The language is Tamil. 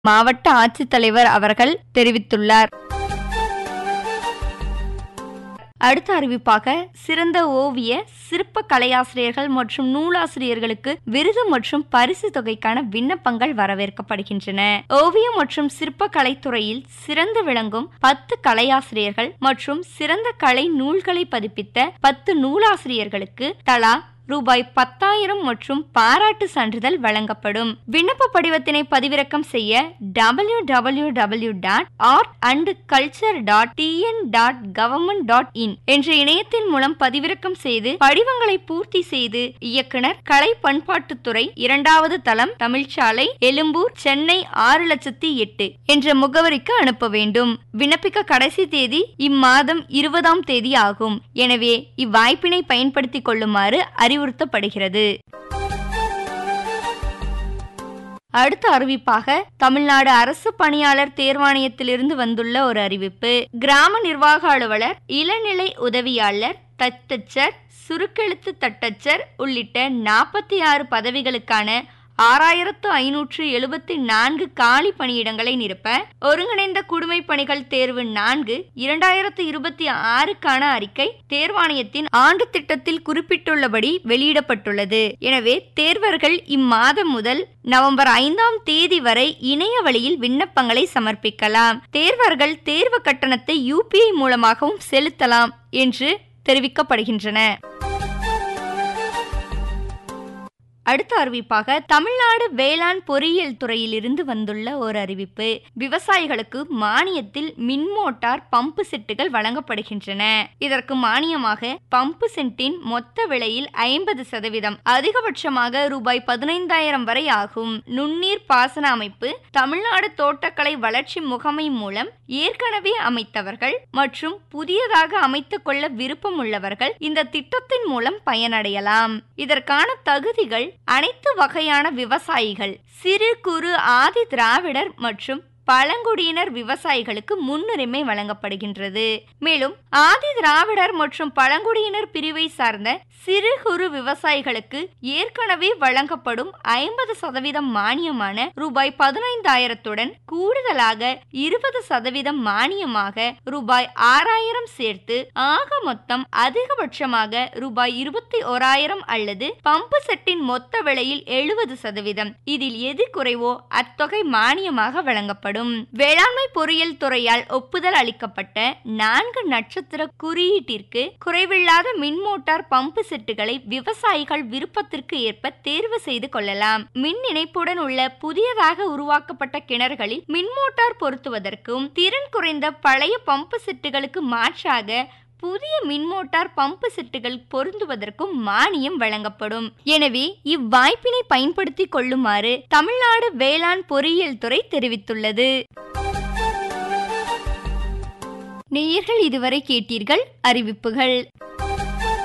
மாவட்ட ஆட்சித்தலைவர் அவர்கள் தெரிவித்துள்ளார் அடுத்த அறிவிப்பாக சிறந்த ஓவிய சிற்ப கலையாசிரியர்கள் மற்றும் நூலாசிரியர்களுக்கு விருது மற்றும் பரிசு தொகைக்கான விண்ணப்பங்கள் வரவேற்கப்படுகின்றன ஓவியம் மற்றும் சிற்ப கலைத்துறையில் சிறந்து விளங்கும் பத்து கலையாசிரியர்கள் மற்றும் சிறந்த கலை நூல்களை பதிப்பித்த பத்து நூலாசிரியர்களுக்கு தலா ரூபாய் பத்தாயிரம் மற்றும் பாராட்டு சான்றிதழ் வழங்கப்படும் விண்ணப்ப படிவத்தினை பதிவிறக்கம் செய்ய W W W dot art and culture dot TN dot government dot in என்ற இணையத்தின் மூலம் பதிவிறக்கம் செய்து படிவங்களை பூர்த்தி செய்து இயக்குனர் கலை பண்பாட்டுத்துறை இரண்டாவது தளம் தமிழ்ச்சாலை எழும்பூர் சென்னை ஆறு லட்சத்தி எட்டு என்ற முகவரிக்கு அனுப்ப வேண்டும் விண்ணப்பிக்க கடைசி தேதி இம்மாதம் இருபதாம் தேதி ஆகும் எனவே இவ்வாய்ப்பினை பயன்படுத்திக் கொள்ளுமாறு அறிவுறுத்தப்படுகிறது அடுத்த அறிவிப்பாக தமிழ்நாடு அரசு பணியாளர் தேர்வாணையத்திலிருந்து வந்துள்ள ஒரு அறிவிப்பு கிராம நிர்வாக அலுவலர் இளநிலை உதவியாளர் தட்டச்சர் சுருக்கெழுத்து தட்டச்சர் உள்ளிட்ட நாற்பத்தி ஆறு பதவிகளுக்கான ஆறாயிரத்து ஐநூற்று எழுபத்தி நான்கு காலி பணியிடங்களை நிரப்ப ஒருங்கிணைந்த குடிமை பணிகள் தேர்வு நான்கு இரண்டாயிரத்து இருபத்தி ஆறுக்கான அறிக்கை தேர்வாணையத்தின் ஆண்டு திட்டத்தில் குறிப்பிட்டுள்ளபடி வெளியிடப்பட்டுள்ளது எனவே தேர்வர்கள் இம்மாதம் முதல் நவம்பர் ஐந்தாம் தேதி வரை இணைய வழியில் விண்ணப்பங்களை சமர்ப்பிக்கலாம் தேர்வர்கள் தேர்வு கட்டணத்தை யூபிஐ மூலமாகவும் செலுத்தலாம் என்று தெரிவிக்கப்படுகின்றன அடுத்த அறிவிப்பாக தமிழ்நாடு வேளாண் பொறியியல் துறையிலிருந்து வந்துள்ள ஒரு அறிவிப்பு விவசாயிகளுக்கு மானியத்தில் மின் மோட்டார் பம்பு செட்டுகள் வழங்கப்படுகின்றன இதற்கு மானியமாக பம்பு செட்டின் மொத்த விலையில் ஐம்பது சதவீதம் அதிகபட்சமாக ரூபாய் பதினைந்தாயிரம் வரை ஆகும் நுண்ணீர் பாசன அமைப்பு தமிழ்நாடு தோட்டக்கலை வளர்ச்சி முகமை மூலம் ஏற்கனவே அமைத்தவர்கள் மற்றும் புதியதாக அமைத்துக் கொள்ள விருப்பம் உள்ளவர்கள் இந்த திட்டத்தின் மூலம் பயனடையலாம் இதற்கான தகுதிகள் அனைத்து வகையான விவசாயிகள் சிறு குறு ஆதி திராவிடர் மற்றும் பழங்குடியினர் விவசாயிகளுக்கு முன்னுரிமை வழங்கப்படுகின்றது மேலும் ஆதி திராவிடர் மற்றும் பழங்குடியினர் பிரிவை சார்ந்த சிறு குறு விவசாயிகளுக்கு ஏற்கனவே வழங்கப்படும் ஐம்பது சதவீதம் மானியமான ரூபாய் பதினைந்தாயிரத்துடன் கூடுதலாக இருபது சதவீதம் மானியமாக ரூபாய் ஆறாயிரம் சேர்த்து ஆக மொத்தம் அதிகபட்சமாக ரூபாய் இருபத்தி ஓராயிரம் அல்லது பம்பு செட்டின் மொத்த விலையில் எழுபது சதவீதம் இதில் எது குறைவோ அத்தொகை மானியமாக வழங்கப்படும் வேளாண்மை பொறியியல் துறையால் ஒப்புதல் அளிக்கப்பட்ட நான்கு நட்சத்திர குறியீட்டிற்கு குறைவில்லாத மின் மோட்டார் பம்பு செட்டுகளை விவசாயிகள் விருப்பத்திற்கு ஏற்ப தேர்வு செய்து கொள்ளலாம் மின் இணைப்புடன் உள்ள புதியதாக உருவாக்கப்பட்ட கிணறுகளில் மின் மோட்டார் பொருத்துவதற்கும் திறன் குறைந்த பழைய பம்பு செட்டுகளுக்கு மாற்றாக புதிய மின்மோட்டார் பம்பு செட்டுகள் பொருந்துவதற்கும் மானியம் வழங்கப்படும் எனவே இவ்வாய்ப்பினை பயன்படுத்திக் கொள்ளுமாறு தமிழ்நாடு வேளாண் பொறியியல் துறை தெரிவித்துள்ளது நேயர்கள் இதுவரை கேட்டீர்கள் அறிவிப்புகள்